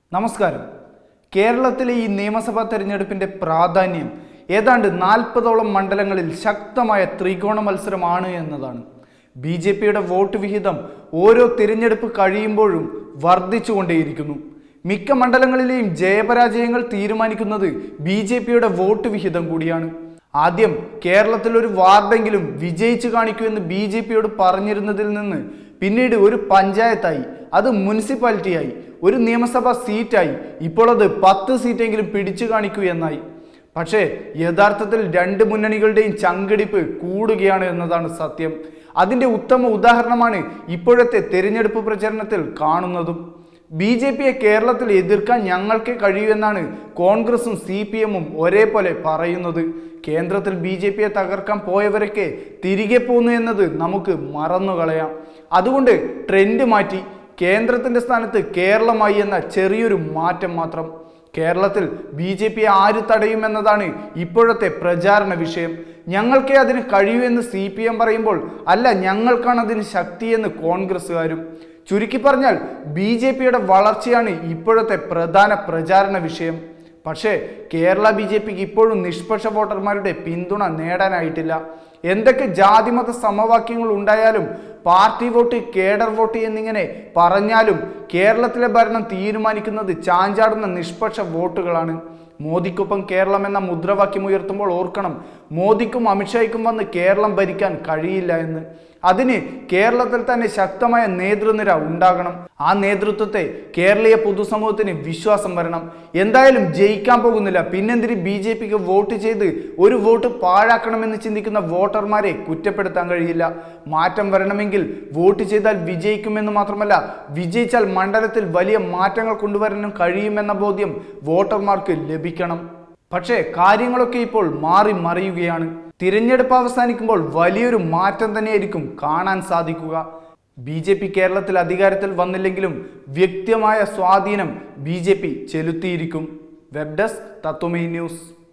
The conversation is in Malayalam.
നമസ്കാരം കേരളത്തിലെ ഈ നിയമസഭാ തെരഞ്ഞെടുപ്പിന്റെ പ്രാധാന്യം ഏതാണ്ട് നാൽപ്പതോളം മണ്ഡലങ്ങളിൽ ശക്തമായ ത്രികോണ മത്സരമാണ് എന്നതാണ് ബി ജെ പിയുടെ വോട്ട് വിഹിതം ഓരോ തിരഞ്ഞെടുപ്പ് കഴിയുമ്പോഴും വർദ്ധിച്ചുകൊണ്ടേയിരിക്കുന്നു മിക്ക മണ്ഡലങ്ങളിലെയും ജയപരാജയങ്ങൾ തീരുമാനിക്കുന്നത് ബി ജെ പിയുടെ വോട്ട് വിഹിതം കൂടിയാണ് ആദ്യം കേരളത്തിൽ ഒരു വാർഡെങ്കിലും വിജയിച്ചു കാണിക്കൂ എന്ന് ബി ജെ പിയോട് പറഞ്ഞിരുന്നതിൽ നിന്ന് പിന്നീട് ഒരു പഞ്ചായത്തായി അത് മുനിസിപ്പാലിറ്റിയായി ഒരു നിയമസഭാ സീറ്റായി ഇപ്പോൾ അത് പത്ത് സീറ്റെങ്കിലും പിടിച്ചു കാണിക്കൂ എന്നായി പക്ഷേ യഥാർത്ഥത്തിൽ രണ്ട് മുന്നണികളുടെയും ചങ്കടിപ്പ് കൂടുകയാണ് എന്നതാണ് സത്യം അതിന്റെ ഉത്തമ ഉദാഹരണമാണ് ഇപ്പോഴത്തെ തെരഞ്ഞെടുപ്പ് പ്രചരണത്തിൽ കാണുന്നതും ബി ജെ പിയെ കേരളത്തിൽ എതിർക്കാൻ ഞങ്ങൾക്ക് കഴിയൂ എന്നാണ് കോൺഗ്രസും സി പി എമ്മും ഒരേപോലെ പറയുന്നത് കേന്ദ്രത്തിൽ ബി ജെ പിയെ തകർക്കാൻ പോയവരൊക്കെ തിരികെ പോന്നു എന്നത് നമുക്ക് മറന്നുകളയാം അതുകൊണ്ട് ട്രെൻഡ് മാറ്റി കേന്ദ്രത്തിന്റെ സ്ഥാനത്ത് കേരളമായി എന്ന ചെറിയൊരു മാറ്റം മാത്രം കേരളത്തിൽ ബി ജെ പി ആര് തടയുമെന്നതാണ് ഇപ്പോഴത്തെ പ്രചാരണ വിഷയം ഞങ്ങൾക്കേ അതിന് കഴിയൂ എന്ന് സി പി എം പറയുമ്പോൾ അല്ല ഞങ്ങൾക്കാണ് അതിന് ശക്തിയെന്ന് കോൺഗ്രസ്സുകാരും ചുരുക്കി പറഞ്ഞാൽ ബി ജെ പിയുടെ വളർച്ചയാണ് ഇപ്പോഴത്തെ പ്രധാന പ്രചാരണ വിഷയം പക്ഷേ കേരള ബി ജെ പിക്ക് ഇപ്പോഴും നിഷ്പക്ഷ വോട്ടർമാരുടെ പിന്തുണ നേടാനായിട്ടില്ല എന്തൊക്കെ ജാതിമത സമവാക്യങ്ങൾ ഉണ്ടായാലും പാർട്ടി വോട്ട് കേഡർ വോട്ട് എന്നിങ്ങനെ പറഞ്ഞാലും കേരളത്തിലെ ഭരണം തീരുമാനിക്കുന്നത് ചാഞ്ചാടുന്ന നിഷ്പക്ഷ വോട്ടുകളാണ് മോദിക്കൊപ്പം കേരളം എന്ന മുദ്രാവാക്യം ഉയർത്തുമ്പോൾ ഓർക്കണം മോദിക്കും അമിത്ഷായ്ക്കും വന്ന് കേരളം ഭരിക്കാൻ കഴിയില്ല എന്ന് അതിന് കേരളത്തിൽ തന്നെ ശക്തമായ നേതൃനിര ഉണ്ടാകണം ആ നേതൃത്വത്തെ കേരളീയ പൊതുസമൂഹത്തിന് വിശ്വാസം വരണം എന്തായാലും ജയിക്കാൻ പോകുന്നില്ല പിന്നെന്തിന് ബി ജെ പിക്ക് വോട്ട് ചെയ്ത് ഒരു വോട്ട് പാഴാക്കണമെന്ന് ചിന്തിക്കുന്ന വോട്ടർമാരെ കുറ്റപ്പെടുത്താൻ കഴിയില്ല മാറ്റം വരണമെങ്കിൽ വോട്ട് ചെയ്താൽ വിജയിക്കുമെന്ന് മാത്രമല്ല വിജയിച്ചാൽ മണ്ഡലത്തിൽ വലിയ മാറ്റങ്ങൾ കൊണ്ടുവരാനും കഴിയുമെന്ന ബോധ്യം വോട്ടർമാർക്ക് ലഭിക്കണം പക്ഷേ കാര്യങ്ങളൊക്കെ ഇപ്പോൾ മാറി മറിയുകയാണ് തിരഞ്ഞെടുപ്പ് അവസാനിക്കുമ്പോൾ വലിയൊരു മാറ്റം തന്നെയായിരിക്കും കാണാൻ സാധിക്കുക ബി ജെ പി കേരളത്തിൽ അധികാരത്തിൽ വന്നില്ലെങ്കിലും വ്യക്തമായ സ്വാധീനം ബി ജെ പി ചെലുത്തിയിരിക്കും വെബ് ഡെസ്ക് തത്വമേ ന്യൂസ്